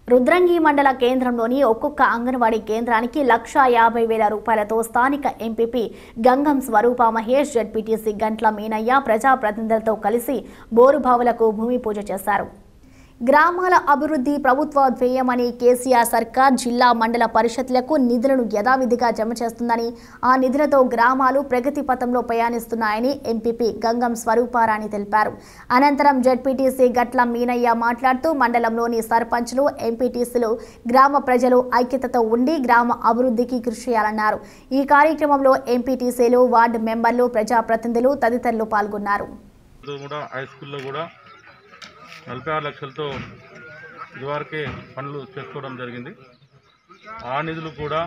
రుద్రంగి మండల కేంద్రంలోని ఒక్కొక్క అంగన్వాడీ కేంద్రానికి లక్షా యాభై వేల రూపాయలతో స్థానిక ఎంపీపీ గంగం స్వరూప మహేష్ జడ్పీటీసీ గంట్ల మీనయ్య ప్రజాప్రతినిధులతో కలిసి బోరుబావులకు భూమి పూజ చేశారు గ్రామాల అభివృద్ధి ప్రభుత్వ ధ్యేయమని కేసీఆర్ సర్కార్ జిల్లా మండల పరిషత్లకు నిధులను యథావిధిగా జమ చేస్తుందని ఆ నిధులతో గ్రామాలు ప్రగతి పథంలో ప్రయాణిస్తున్నాయని ఎంపీపీ గంగం స్వరూపారాణి తెలిపారు అనంతరం జడ్పీటీసీ గట్ల మీనయ్య మాట్లాడుతూ మండలంలోని సర్పంచ్లు ఎంపీటీసీలు గ్రామ ప్రజలు ఐక్యతతో ఉండి గ్రామ అభివృద్ధికి కృషి చేయాలన్నారు ఈ కార్యక్రమంలో ఎంపీటీసీలు వార్డు మెంబర్లు ప్రజాప్రతినిధులు తదితరులు పాల్గొన్నారు ఇది కూడా హై స్కూల్లో కూడా నలభై ఆరు లక్షలతో ఇదివరకే పనులు చేసుకోవడం జరిగింది ఆ నిధులు కూడా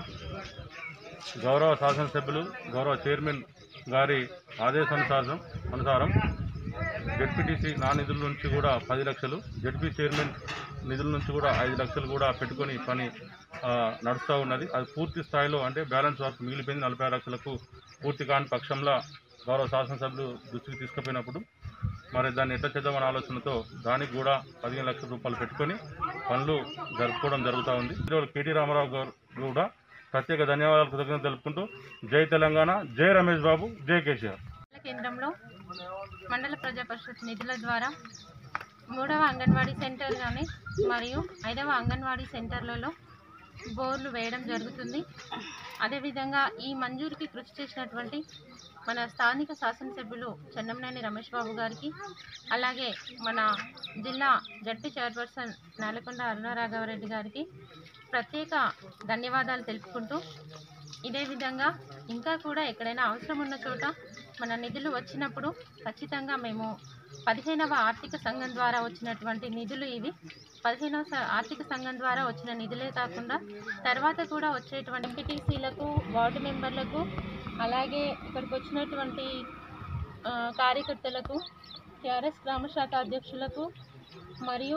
గౌరవ శాసనసభ్యులు గౌరవ చైర్మన్ గారి ఆదేశానుసారం అనుసారం జడ్పీటీసీ నా నిధుల నుంచి కూడా పది లక్షలు జడ్పీ చైర్మన్ నిధుల నుంచి కూడా ఐదు లక్షలు కూడా పెట్టుకొని పని ఆ, నడుస్తూ ఉన్నది అది పూర్తి స్థాయిలో అంటే బ్యాలెన్స్ వర్క్ మిగిలిపోయింది నలభై ఆరు లక్షలకు పూర్తి కాని పక్షంలో గౌరవ శాసనసభ్యులు దృష్టికి తీసుకుపోయినప్పుడు మరి దాన్ని ఎట్లా చేద్దామనే ఆలోచనతో దానికి కూడా పదిహేను లక్షల రూపాయలు పెట్టుకొని పనులు జరుపుకోవడం జరుగుతూ ఉంది ఈరోజు కేటీ రామారావు గారు కూడా ప్రత్యేక ధన్యవాదాలు కృతజ్ఞతలు తెలుపుకుంటూ జై తెలంగాణ జై రమేష్ బాబు జై కేసీఆర్ మండల కేంద్రంలో మండల ప్రజా పరిషత్ నిధుల ద్వారా మూడవ అంగన్వాడీ సెంటర్ కానీ మరియు ఐదవ అంగన్వాడీ సెంటర్లలో బోర్లు వేయడం జరుగుతుంది అదేవిధంగా ఈ మంజూరుకి కృషి చేసినటువంటి మన స్థానిక శాసనసభ్యులు చెన్నంనేని రమేష్ బాబు గారికి అలాగే మన జిల్లా జడ్పీ చైర్పర్సన్ నేలకొండ అరుణారాఘవరెడ్డి గారికి ప్రత్యేక ధన్యవాదాలు తెలుపుకుంటూ ఇదే విధంగా ఇంకా కూడా ఎక్కడైనా అవసరం ఉన్న చోట మన నిధులు వచ్చినప్పుడు ఖచ్చితంగా మేము పదిహేనవ ఆర్థిక సంఘం ద్వారా వచ్చినటువంటి నిధులు ఇవి పదిహేనవ స- ఆర్థిక సంఘం ద్వారా వచ్చిన నిధులే కాకుండా తర్వాత కూడా వచ్చేటువంటి ఎంపీటీసీలకు వార్డు మెంబర్లకు అలాగే ఇక్కడికి వచ్చినటువంటి ఆ, కార్యకర్తలకు టీఆర్ఎస్ గ్రామ శాఖ అధ్యక్షులకు మరియు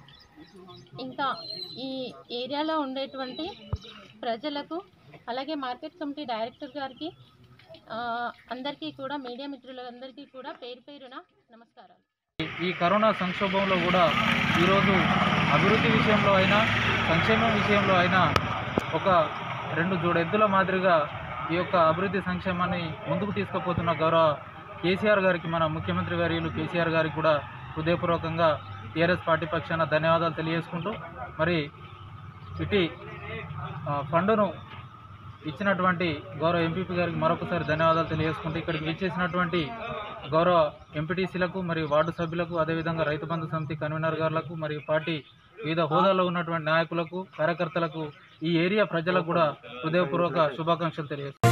ఇంకా ఈ ఏరియాలో ఉండేటువంటి ప్రజలకు అలాగే మార్కెట్ కమిటీ డైరెక్టర్ గారికి ఆ, అందరికీ కూడా మీడియా మిత్రులందరికీ కూడా పేరు పేరున నమస్కారాలు ఈ కరోనా సంక్షోభంలో కూడా ఈరోజు అభివృద్ధి విషయంలో అయినా సంక్షేమం విషయంలో అయినా ఒక రెండు జోడెద్దుల మాదిరిగా ఈ యొక్క అభివృద్ధి సంక్షేమాన్ని ముందుకు తీసుకుపోతున్న గౌరవ కేసీఆర్ గారికి మన ముఖ్యమంత్రి వర్యులు కేసీఆర్ గారికి కూడా హృదయపూర్వకంగా టీఆర్ఎస్ పార్టీ పక్షాన ధన్యవాదాలు తెలియజేసుకుంటూ మరి ఇటీ ఆ, ఫండును ఇచ్చినటువంటి గౌరవ ఎంపీపీ గారికి మరొకసారి ధన్యవాదాలు తెలియజేసుకుంటూ ఇక్కడికి విచ్చేసినటువంటి గౌరవ ఎంపీటీసీలకు మరియు వార్డు సభ్యులకు అదేవిధంగా రైతు బంధు సమితి కన్వీనర్ గారులకు మరియు పార్టీ వివిధ హోదాలో ఉన్నటువంటి నాయకులకు కార్యకర్తలకు ఈ ఏరియా ప్రజలకు కూడా హృదయపూర్వక శుభాకాంక్షలు తెలియజేస్తున్నాను